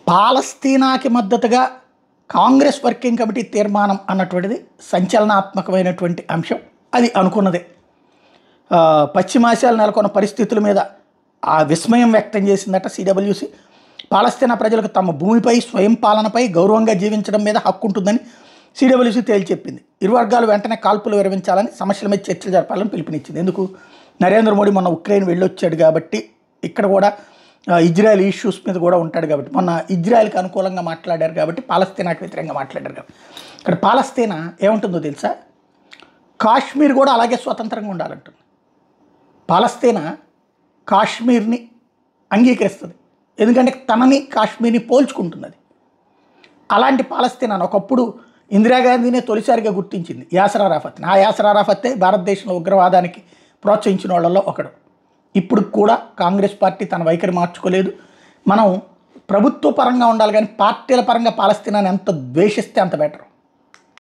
పాలస్తీనాకి మద్దతుగా Congress working committee తీర్మానం అన్నటువంటిది సంచలనాత్మకమైనటువంటి అంశం అది అనుకున్నదే ఆ, పశ్చిమాసియాలు నెలకొన్న పరిస్థితుల మీద ఆ విస్మయం వ్యక్తం చేసిందట సిడబ్ల్యూసి పాలస్తీనా ప్రజలకు తమ భూమిపై స్వయం పాలనపై గౌరవంగా జీవించడం మీద హక్కు ఉంటుందని సిడబ్ల్యూసి తేల్చెప్పింది ఇరు వర్గాలు వెంటనే కాల్పులు విరమించాలని సమస్యల మీద చర్చలు జరపాలని పిలుపునిచ్చింది ఎందుకు నరేంద్ర మోడీ మొన్న ఉక్రెయిన్ వెళ్ళొచ్చాడు కాబట్టి ఇక్కడ కూడా ఆ, ఇజ్రాయెల్ ఇష్యూస్ మీద కూడా ఉంటాడు కాబట్టి మొన్న ఇజ్రాయెల్కి అనుకూలంగా మాట్లాడారు కాబట్టి పాలస్తీనాకి వ్యతిరేకంగా మాట్లాడారు కాబట్టి ఇక్కడ పాలస్తీనా ఏముంటుందో తెలుసా కాశ్మీర్ కూడా అలాగే స్వతంత్రంగా ఉండాలంటుంది పాలస్తీనా కాశ్మీర్ని అంగీకరిస్తుంది ఎందుకంటే తనని కాశ్మీర్ని పోల్చుకుంటున్నది అలాంటి పాలస్తీనాను ఒకప్పుడు ఇందిరాగాంధీనే తొలిసారిగా గుర్తించింది యాసర్ అరాఫత్ని ఆ యాసర్ అరాఫత్తే భారతదేశంలో ఉగ్రవాదానికి ప్రోత్సహించిన వాళ్ళల్లో ఒకడు ఇప్పుడు కూడా కాంగ్రెస్ పార్టీ తన వైఖరి మార్చుకోలేదు మనం ప్రభుత్వ పరంగా ఉండాలి కానీ పార్టీల పరంగా పాలస్తీనాన్ని ఎంత ద్వేషిస్తే అంత బెటర్